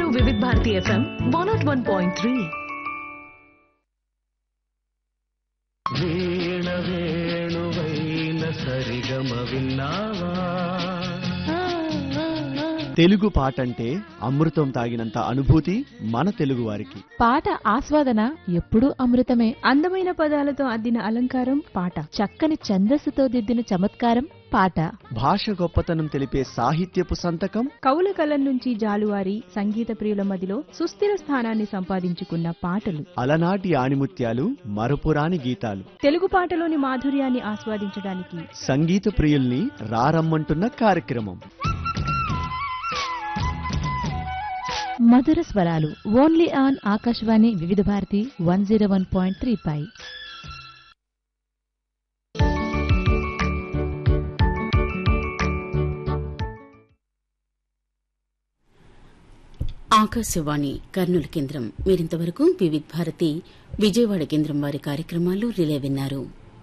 వివిధ Bharati FM one nought one point three వీణ వేణువైన సరిగమ విన్నావా తెలుగు పాట అంటే అమృతం తాగినంత అనుభూతి మన తెలుగు వారికి పాట ఆస్వాదన ఎప్పుడూ అమృతమే అందమైన పదాలతో అద్దిన అలంకారం పాట చక్కని ఛందస్సుతో దిద్దిన చమత్కారం పాట భాష గొప్పతనం తెలిపే సాహిత్యపు సంతకం కవుల కలం నుంచి జాలువారి సంగీత ప్రియుల మదిలో సుస్థిర స్థానాన్ని సంపాదించుకున్న పాటలు అలనాటి ఆణిముత్యాలు మరపురాని గీతాలు తెలుగు పాటలోని మాధుర్యాన్ని ఆస్వాదించడానికి సంగీత ప్రియుల్ని రారమ్మంటున్న కార్యక్రమం మధుర స్వరాలు only on Akashvani Vividh Bharati one zero one point three పై ఆకాశవాణి కర్నూలు కేంద్రం మీరింతవరకు వివిధ్ భారతి విజయవాడ కేంద్రం వారి కార్యక్రమాలు రిలే విన్నారు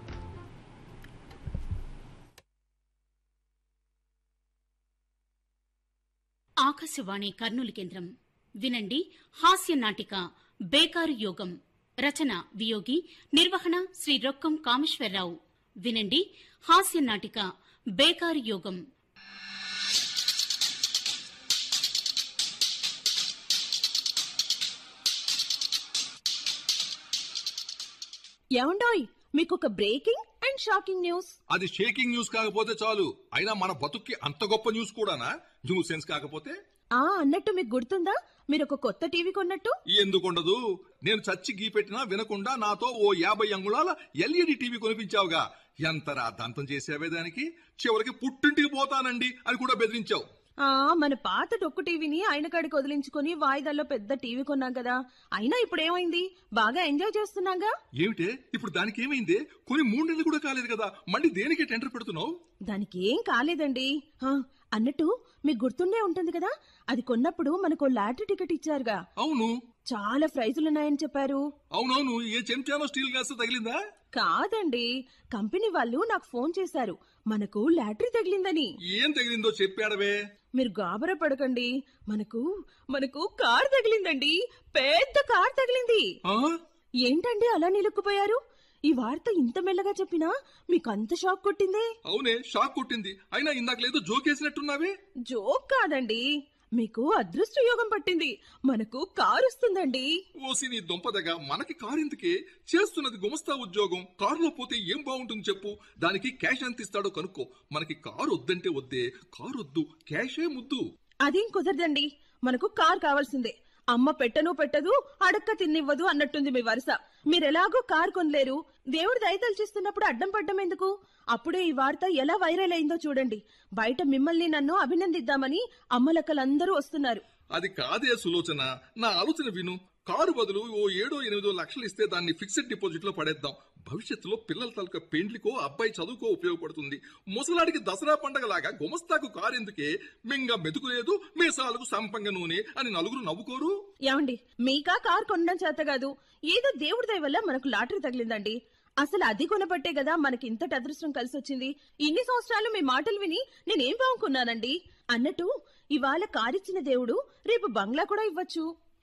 ఆకాశవాణి కర్నూలు కేంద్రం వినండి హాస్య నాటిక బేకారు యోగం రచన వియోగి నిర్వహణ శ్రీ రొక్కం కామేశ్వరరావు వినండి హాస్య నాటిక బేకారు యోగం ఏమండోయ్ మీకు ఒక బ్రేకింగ్ అండ్ షాకింగ్ న్యూస్ అది షేకింగ్ న్యూస్ కాకపోతే చాలు అయినా మన బతుక్కి అంత గొప్ప న్యూస్ కూడానా న్యూస్ సెన్స్ కాకపోతే ఆ అన్నట్టు మీకు గుర్తుందా మీరు ఒక కొత్త టీవీ కొన్నట్టు ఎందుకుండదు నేను చచ్చి గీపెట్టినా వినకుండా నాతో ఓ యాభై అంగుళాల ఎల్ఈడి టీవీ కొనిపించావుగా ఎంత రాద్ధాంతం చేసావే దానికి చివరికి పుట్టింటికి పోతానండి అని కూడా బెదిరించావు ఆ మన పాత డొక్కు టీవీని ఆయన కాడికి వదిలించుకొని వాయిదాల్లో పెద్ద టీవీ కొన్నాం కదా అయినా ఇప్పుడు ఏమైంది బాగా ఎంజాయ్ చేస్తున్నాగా ఏమిటే ఇప్పుడు దానికి ఏమైంది కొని మూడు నెలలు కూడా కాలేదు కదా మళ్ళీ దేనికి టెండర్ పెడుతున్నావు దానికి ఏం కాలేదండి ఆ, అన్నట్టు మీకు గుర్తుండే ఉంటుంది కదా అది కొన్నప్పుడు మనకు లాటరీ టికెట్ ఇచ్చారుగా అవును చాలా ప్రైజులున్నాయని చెప్పారు అవునవును ఏ చెంచానో స్టీల్ గ్లాస్ తగిలిందా కాదండి కంపెనీ వాళ్ళు నాకు ఫోన్ చేశారు మనకు లాటరీ తగిలిందని ఏం తగిలిందో చెప్పాడవే మీరు గాబరా పడకండి మనకు మనకు కార్ తగిలిందండి పెద్ద కార్ తగిలింది ఆ? ఏంటండి అలా నిలుక్కుపోయారు ఈ వార్త ఇంత మెల్లగా చెప్పినా మీకు అంత షాక్ కొట్టిందే అవునే షాక్ కొట్టింది అయినా ఇందాక లేదు జోకేసినట్టున్నావే జోక్ కాదండి మీకు అదృష్ట యోగం పట్టింది మనకు కారు వస్తుందండి ఓసి నీ దొంపదగా మనకి కారు ఎందుకే చేస్తున్నది గుమస్తా ఉద్యోగం కారులో పోతే ఏం బాగుంటుంది చెప్పు దానికి క్యాష్ ఎంత ఇస్తాడో కనుక్కో మనకి కారు వద్దంటే వద్దే కారు వద్దు క్యాషే ముద్దు అదేం కుదరదండి మనకు కార్ కావాల్సిందే అమ్మ పెట్టను పెట్టదు అడక్క తిన్నివ్వదు అన్నట్టుంది మీ వరుస మీరెలాగో కార్ కొనలేరు దేవుడు దయతలిచిస్తున్నప్పుడు అడ్డం పడ్డం ఎందుకు అప్పుడే ఈ వార్త ఎలా వైరల్ అయిందో చూడండి బయట మిమ్మల్ని నన్ను అభినందిద్దామని అమ్మలక్కలందరూ వస్తున్నారు అది కాదే సులోచన నా ఆలోచన విను కారు బదులు ఓ ఏడో ఎనిమిదో లక్షలు ఇస్తే దాన్ని ఫిక్స్డ్ డిపాజిట్ లో పడేద్దాం భవిష్యత్తులో పిల్లల తలక పెండ్లికో అబ్బాయి చదువుకో ఉపయోగపడుతుంది ముసలాడికి దసరా పండగలాగా గుమస్తాకు కారు ఎందుకే మింగ మెతుకులేదు మీసాలకు సంపంగ నూనె అని నలుగురు నవ్వుకోరు ఏమండి మీకా కార్ కొనడం చేత కాదు ఏదో దేవుడి దయ వల్ల మనకు లాటరీ తగిలిందండి అసలు అది కొనబట్టే కదా మనకి ఇంతటి అదృష్టం కలిసి వచ్చింది ఇన్ని సంవత్సరాలు మీ మాటలు విని నేనేం బాగుకున్నానండి అన్నట్టు ఇవాళ కారిచ్చిన దేవుడు రేపు బంగ్లా కూడా ఇవ్వచ్చు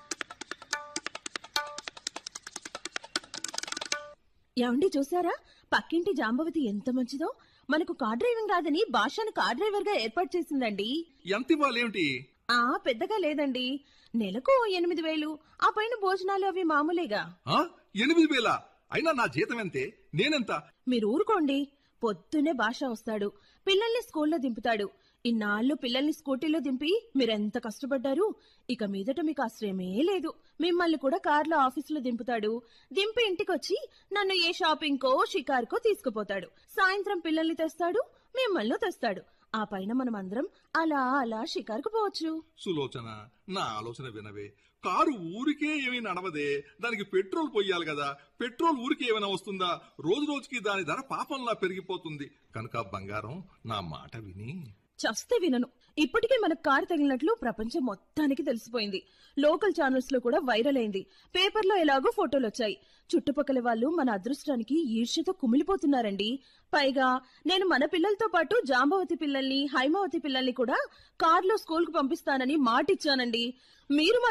ఏమండి చూసారా పక్కింటి జాంబవతి ఎంత మంచిదో మనకు కార్ డ్రైవింగ్ రాదని భాషను కార్ డ్రైవర్ గా ఏర్పాటు చేసిందండి ఎంత ఇవ్వాలేమిటి ఆ పెద్దగా లేదండి నెలకు ఓ ఎనిమిది వేలు ఆ పైన భోజనాలు అవి మామూలేగా ఆ? ఎనిమిది వేల అయినా నా జీతం ఎంతే నేనెంత మీరు ఊరుకోండి పొద్దునే భాష వస్తాడు పిల్లల్ని స్కూల్లో దింపుతాడు ఇన్నాళ్ళు పిల్లల్ని స్కూటీలో దింపి మీరెంత కష్టపడ్డారు ఇక మీదట మీకు ఆశ్రయమే లేదు మిమ్మల్ని కూడా కార్లో ఆఫీసులో దింపుతాడు దింపి ఇంటికొచ్చి నన్ను ఏ షాపింగ్ కో షికార్కో తీసుకుపోతాడు సాయంత్రం పిల్లల్ని తెస్తాడు మిమ్మల్ని తెస్తాడు ఆ పైన మనం అందరం అలా అలా షికారుకు పోవచ్చు సులోచన నా ఆలోచన వినవే కారు ఊరికే ఏమీ నడవదే దానికి పెట్రోల్ పొయ్యాలి కదా పెట్రోల్ ఊరికే ఏమైనా వస్తుందా రోజు రోజుకి దాని ధర పాపంలా పెరిగిపోతుంది కనుక బంగారం నా మాట విని చస్తే వినను ఇప్పటికే మనకు కారు తగిలినట్లు ప్రపంచం మొత్తానికి తెలిసిపోయింది లోకల్ ఛానల్స్ లో కూడా వైరల్ అయింది పేపర్లో ఎలాగో ఫోటోలు వచ్చాయి చుట్టుపక్కల వాళ్ళు మన అదృష్టానికి ఈర్ష్యతో కుమిలిపోతున్నారండి పైగా నేను మన పిల్లలతో పాటు జాంబవతి పిల్లల్ని హైమావతి పిల్లల్ని కూడా కార్లో స్కూల్ కు పంపిస్తానని మాటిచ్చానండి మీరు